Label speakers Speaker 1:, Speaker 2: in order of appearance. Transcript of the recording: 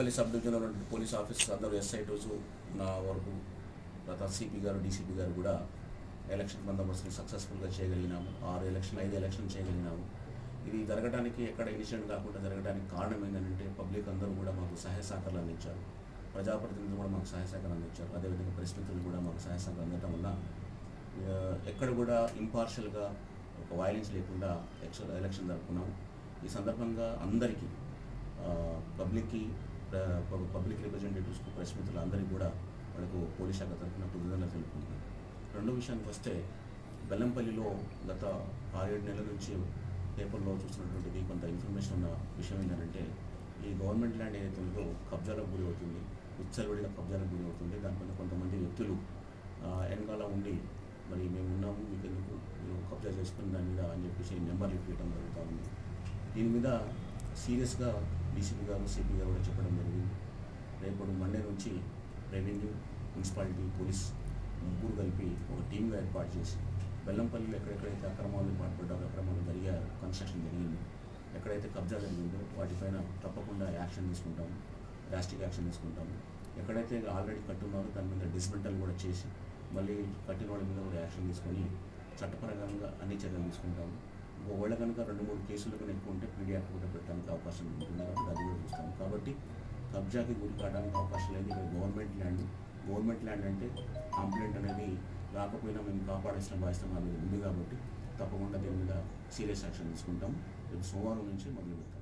Speaker 1: Bellampalli sub డివిజన్లో ఉన్నటువంటి police officers అందరూ ఎస్ఐ టూస్ నా వరకు తర్వాత సిపి గారు డీసీపీ గారు కూడా ఎలక్షన్ బందోబస్తుని సక్సెస్ఫుల్గా చేయగలిగినాము ఆరు ఎలక్షన్ ఐదు ఎలక్షన్ చేయగలిగినాము ఇది జరగడానికి ఎక్కడ ఇన్సిడెంట్ కాకుండా జరగడానికి కారణం ఏంటంటే పబ్లిక్ అందరూ కూడా మాకు సహాయ సహకారాలు అందించారు ప్రజాప్రతినిధులు కూడా మాకు సహాయ సహకారం అందించారు అదేవిధంగా పరిస్థితులు కూడా మాకు సహాయ సహకారం అందటం వల్ల ఆ, ఎక్కడ కూడా ఇంపార్షియల్గా ఒక వైలెన్స్ లేకుండా ఎలక్షన్ ఎలక్షన్ జరుపుకున్నాం ఈ సందర్భంగా అందరికీ ఆ, పబ్లిక్కి ప్ర- పబ్- పబ్లిక్ రిప్రజెంటేటివ్స్కు ప్రెస్ మిత్రులు అందరికీ కూడా వాళ్ళకు పోలీస్ శాఖ తరఫున కృతజ్ఞతలు తెలుపుకుంటున్నాను రెండో విషయానికి వస్తే బెల్లంపల్లిలో గత ఆరేడు నెలల నుంచి పేపర్లో చూసినటువంటిది కొంత ఇన్ఫర్మేషన్ ఉన్న విషయం ఏంటంటే ఈ గవర్నమెంట్ ల్యాండ్ ఏదైతే ఉందో కబ్జాలకు గురి అవుతుంది విచ్చలవిడిగా కబ్జాలకు గురి అవుతుంది దానిపైన కొంతమంది వ్యక్తులు ఆ, వెనకాల ఉండి మరి మేము ఉన్నాము మీకు ఎందుకు మీరు కబ్జా చేసుకుని దాని మీద అని చెప్పేసి నెంబర్లు ఇవ్వడం జరుగుతూ ఉంది దీని మీద సీరియస్గా డీసీపీ గారు సిపి గారు కూడా చెప్పడం జరిగింది రేపు మండే నుంచి రెవెన్యూ మున్సిపాలిటీ పోలీస్ ముగ్గురు కలిపి ఒక టీమ్గా ఏర్పాటు చేసి బెల్లంపల్లిలో ఎక్కడెక్కడైతే అక్రమాలు పాల్పడ్డారో అక్రమాలు జరిగాయో కన్స్ట్రక్షన్ జరిగింది ఎక్కడైతే కబ్జా జరిగిందో వాటిపైన తప్పకుండా యాక్షన్ తీసుకుంటాము డ్రాస్టిక్ యాక్షన్ తీసుకుంటాము ఎక్కడైతే ఆల్రెడీ కట్టున్నారో దాని మీద డిస్మెంటల్ కూడా చేసి మళ్ళీ కట్టిన వాళ్ళ మీద కూడా యాక్షన్ తీసుకొని చట్టపరంగా అన్ని చర్యలు తీసుకుంటాము ఒకవేళ కనుక రెండు మూడు కేసులు కనుక ఎక్కువ ఉంటే పీడీ యాక్ట్ కూడా పెట్టడానికి అవకాశం ఉంటుంది కాబట్టి అది కూడా చూస్తాం కాబట్టి కబ్జాకి గురి కావడానికి అవకాశం లేదు ఇక్కడ గవర్నమెంట్ ల్యాండ్ గవర్నమెంట్ ల్యాండ్ అంటే కంప్లైంట్ అనేది రాకపోయినా మేము కాపాడాల్సిన బాధ్యత మా మీద ఉంది కాబట్టి తప్పకుండా దీని మీద సీరియస్ యాక్షన్ తీసుకుంటాం రేపు సోమవారం నుంచి మొదలు పెడతాం